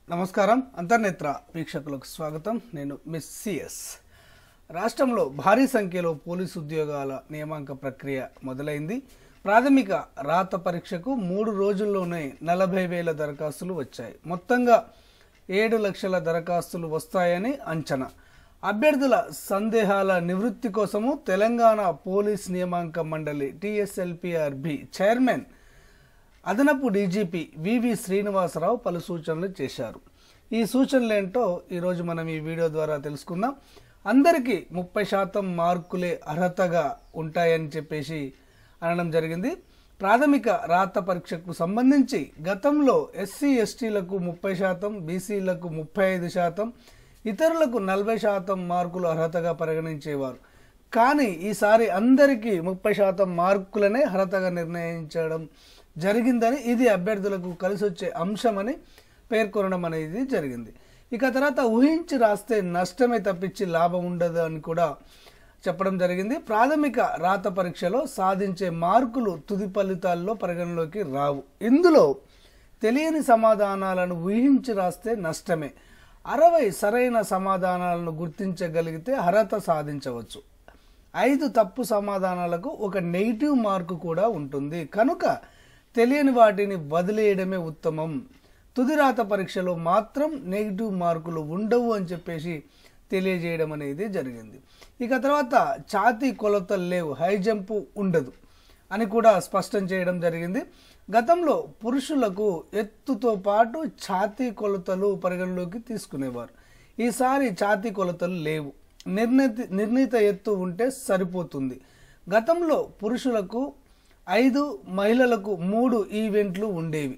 నమస్కారం అంతర్నేత్ర వీక్షకులకు స్వాగతం నేను మిస్ సిఎస్ రాష్ట్రంలో భారీ సంఖ్యలో పోలీసు ఉద్యోగాల నియామక ప్రక్రియ మొదలైంది ప్రాథమిక రాత పరీక్షకు మూడు రోజుల్లోనే నలభై వేల దరఖాస్తులు వచ్చాయి మొత్తంగా ఏడు లక్షల దరఖాస్తులు వస్తాయని అంచనా అభ్యర్థుల సందేహాల నివృత్తి కోసము తెలంగాణ పోలీస్ నియామక మండలి టీఎస్ఎల్పిఆర్బి చైర్మన్ అదనపు డీజీపీ వివి శ్రీనివాసరావు పలు సూచనలు చేశారు ఈ సూచనలేంటో ఈరోజు మనం ఈ వీడియో ద్వారా తెలుసుకుందాం అందరికీ ముప్పై శాతం మార్కులే అర్హతగా ఉంటాయని చెప్పేసి అనడం జరిగింది ప్రాథమిక రాత పరీక్షకు సంబంధించి గతంలో ఎస్సీ ఎస్టీలకు ముప్పై శాతం బీసీలకు ముప్పై ఐదు శాతం ఇతరులకు నలభై శాతం మార్కులు అర్హతగా పరిగణించేవారు కానీ ఈసారి అందరికీ ముప్పై శాతం మార్కులనే అర్హతగా నిర్ణయించడం జరిగిందని ఇది అభ్యర్థులకు కలిసి వచ్చే అంశమని పేర్కొనడం అనేది జరిగింది ఇక తర్వాత ఊహించి రాస్తే నష్టమే తప్పించి లాభం ఉండదు అని కూడా చెప్పడం జరిగింది ప్రాథమిక రాత పరీక్షలో సాధించే మార్కులు తుది ఫలితాల్లో పరిగణలోకి రావు ఇందులో తెలియని సమాధానాలను ఊహించి రాస్తే నష్టమే అరవై సరైన సమాధానాలను గుర్తించగలిగితే అర్హత సాధించవచ్చు ఐదు తప్పు సమాధానాలకు ఒక నెగిటివ్ మార్కు కూడా ఉంటుంది కనుక తెలియని వాటిని వదిలేయడమే ఉత్తమం తుది రాత పరీక్షలో మాత్రం నెగిటివ్ మార్కులు ఉండవు అని చెప్పేసి తెలియజేయడం అనేది జరిగింది ఇక తర్వాత ఛాతీ కొలతలు లేవు హై జంప్ ఉండదు అని కూడా స్పష్టం చేయడం జరిగింది గతంలో పురుషులకు ఎత్తుతో పాటు ఛాతీ కొలతలు పరిగణలోకి తీసుకునేవారు ఈసారి ఛాతీ కొలతలు లేవు నిర్ణీత నిర్ణీత ఎత్తు ఉంటే సరిపోతుంది గతంలో పురుషులకు ఐదు మహిళలకు మూడు ఈవెంట్లు ఉండేవి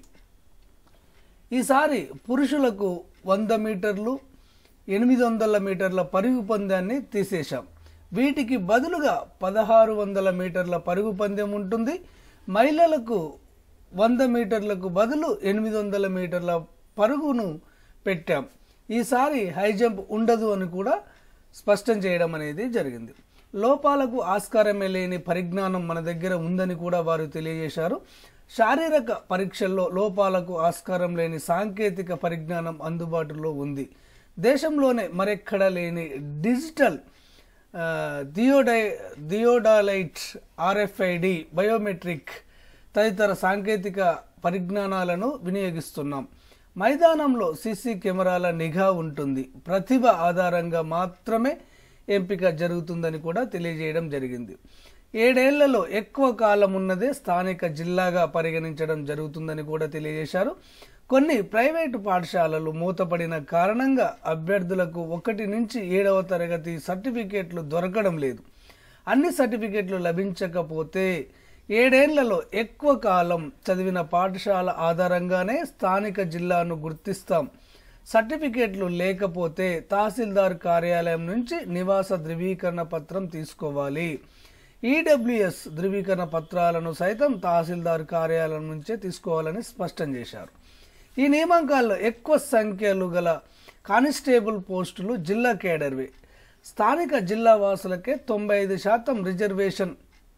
ఈసారి పురుషులకు వంద మీటర్లు ఎనిమిది వందల మీటర్ల పరుగు పందాన్ని తీసేశాం వీటికి బదులుగా పదహారు వందల మీటర్ల పరుగు పందెం ఉంటుంది మహిళలకు వంద మీటర్లకు బదులు ఎనిమిది వందల మీటర్ల పరుగును పెట్టాం ఈసారి హై జంప్ ఉండదు అని కూడా స్పష్టం చేయడం అనేది జరిగింది లోపాలకు ఆస్కారమే లేని పరిజ్ఞానం మన దగ్గర ఉందని కూడా వారు తెలియజేశారు శారీరక పరీక్షల్లో లోపాలకు ఆస్కారం లేని సాంకేతిక పరిజ్ఞానం అందుబాటులో ఉంది దేశంలోనే మరెక్కడ లేని డిజిటల్ ఆ, థియోడై థియోడాలైట్ ఆర్ఎఫ్ఐడి బయోమెట్రిక్ తదితర సాంకేతిక పరిజ్ఞానాలను వినియోగిస్తున్నాం మైదానంలో సీసీ కెమెరాల నిఘా ఉంటుంది ప్రతిభ ఆధారంగా మాత్రమే ఎంపిక జరుగుతుందని కూడా తెలియజేయడం జరిగింది ఏడేళ్లలో ఎక్కువ కాలం ఉన్నదే స్థానిక జిల్లాగా పరిగణించడం జరుగుతుందని కూడా తెలియజేశారు కొన్ని ప్రైవేటు పాఠశాలలు మూతపడిన కారణంగా అభ్యర్థులకు ఒకటి నుంచి ఏడవ తరగతి సర్టిఫికేట్లు దొరకడం లేదు అన్ని సర్టిఫికేట్లు లభించకపోతే ఏడేళ్లలో ఎక్కువ కాలం చదివిన పాఠశాల ఆధారంగానే స్థానిక జిల్లాను గుర్తిస్తాం సర్టిఫికేట్లు లేకపోతే తహసీల్దార్ కార్యాలయం నుంచి నివాస ధృవీకరణ పత్రం తీసుకోవాలి ఈడబ్ల్యూఎస్ ధృవీకరణ పత్రాలను సైతం తహసీల్దార్ కార్యాలయం నుంచే తీసుకోవాలని స్పష్టం చేశారు ఈ నియామకాల్లో ఎక్కువ సంఖ్యలు గల కానిస్టేబుల్ పోస్టులు జిల్లా కేడర్వే స్థానిక జిల్లా వాసులకే తొంభై ఐదు శాతం రిజర్వేషన్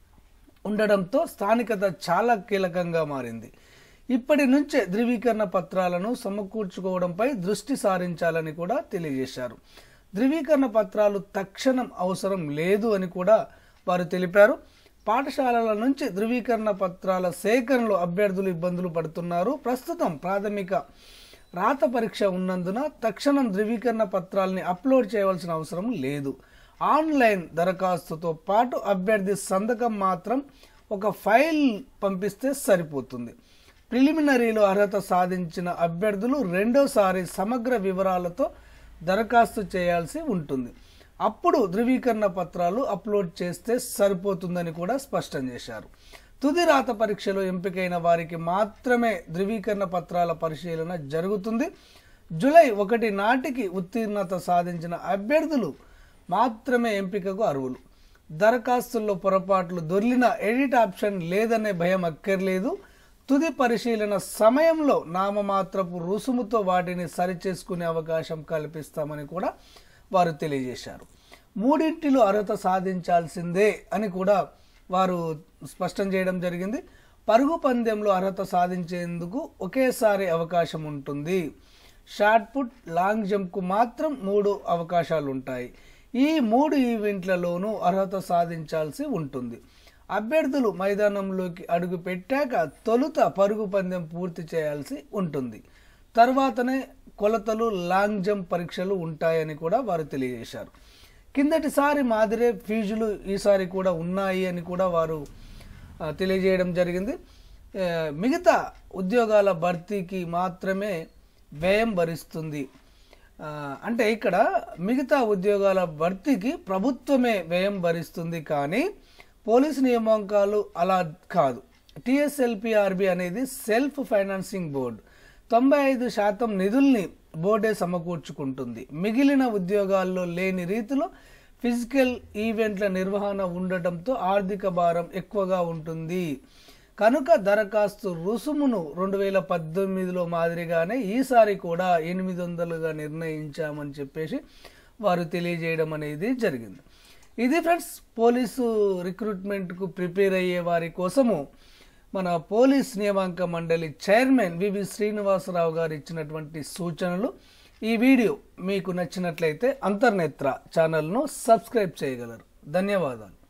ఉండడంతో స్థానికత చాలా కీలకంగా మారింది ఇప్పటి నుంచే ధృవీకరణ పత్రాలను సమకూర్చుకోవడంపై దృష్టి సారించాలని కూడా తెలియజేశారు ధృవీకరణ పత్రాలు తక్షణం అవసరం లేదు అని కూడా వారు తెలిపారు పాఠశాలల నుంచి ధృవీకరణ పత్రాల సేకరణలో అభ్యర్థులు ఇబ్బందులు పడుతున్నారు ప్రస్తుతం ప్రాథమిక రాత పరీక్ష ఉన్నందున తక్షణం ధృవీకరణ పత్రాలని అప్లోడ్ చేయవలసిన అవసరం లేదు ఆన్లైన్ దరఖాస్తుతో పాటు అభ్యర్థి సంతకం మాత్రం ఒక ఫైల్ పంపిస్తే సరిపోతుంది ప్రిలిమినరీలో అర్హత సాధించిన అభ్యర్థులు రెండోసారి సమగ్ర వివరాలతో దరఖాస్తు చేయాల్సి ఉంటుంది అప్పుడు ధృవీకరణ పత్రాలు అప్లోడ్ చేస్తే సరిపోతుందని కూడా స్పష్టం చేశారు తుది రాత పరీక్షలో ఎంపికైన వారికి మాత్రమే ధృవీకరణ పత్రాల పరిశీలన జరుగుతుంది జూలై ఒకటి నాటికి ఉత్తీర్ణత సాధించిన అభ్యర్థులు మాత్రమే ఎంపికకు అర్హులు దరఖాస్తుల్లో పొరపాట్లు దొర్లిన ఎడిట్ ఆప్షన్ లేదనే భయం అక్కర్లేదు తుది పరిశీలన సమయంలో నామమాత్రపు రుసుముతో వాటిని సరిచేసుకునే అవకాశం కల్పిస్తామని కూడా వారు తెలియజేశారు మూడింటిలో అర్హత సాధించాల్సిందే అని కూడా వారు స్పష్టం చేయడం జరిగింది పరుగు పందెంలో అర్హత సాధించేందుకు ఒకేసారి అవకాశం ఉంటుంది షార్ట్ పుట్ లాంగ్ జంప్కు మాత్రం మూడు అవకాశాలు ఉంటాయి ఈ మూడు ఈవెంట్లలోనూ అర్హత సాధించాల్సి ఉంటుంది అభ్యర్థులు మైదానంలోకి అడుగు పెట్టాక తొలుత పరుగు పందెం పూర్తి చేయాల్సి ఉంటుంది తర్వాతనే కొలతలు లాంగ్ జంప్ పరీక్షలు ఉంటాయని కూడా వారు తెలియజేశారు కిందటిసారి మాదిరే ఫీజులు ఈసారి కూడా ఉన్నాయి అని కూడా వారు ఆ, తెలియజేయడం జరిగింది ఆ, మిగతా ఉద్యోగాల భర్తీకి మాత్రమే వ్యయం భరిస్తుంది ఆ, అంటే ఇక్కడ మిగతా ఉద్యోగాల భర్తీకి ప్రభుత్వమే వ్యయం భరిస్తుంది కానీ పోలీసు నియామకాలు అలా కాదు టిఎస్ఎల్పిఆర్బి అనేది సెల్ఫ్ ఫైనాన్సింగ్ బోర్డు తొంభై ఐదు శాతం నిధుల్ని బోర్డే సమకూర్చుకుంటుంది మిగిలిన ఉద్యోగాల్లో లేని రీతిలో ఫిజికల్ ఈవెంట్ల నిర్వహణ ఉండటంతో ఆర్థిక భారం ఎక్కువగా ఉంటుంది కనుక దరఖాస్తు రుసుమును రెండు వేల పద్దెనిమిదిలో మాదిరిగానే ఈసారి కూడా ఎనిమిది వందలుగా నిర్ణయించామని చెప్పేసి వారు తెలియజేయడం అనేది జరిగింది ఇది ఫ్రెండ్స్ పోలీసు రిక్రూట్మెంట్కు ప్రిపేర్ అయ్యే వారి కోసము మన పోలీస్ నియామక మండలి చైర్మన్ వివి శ్రీనివాసరావు గారు ఇచ్చినటువంటి సూచనలు ఈ వీడియో మీకు నచ్చినట్లయితే అంతర్నేత్ర ఛానల్ను సబ్స్క్రైబ్ చేయగలరు ధన్యవాదాలు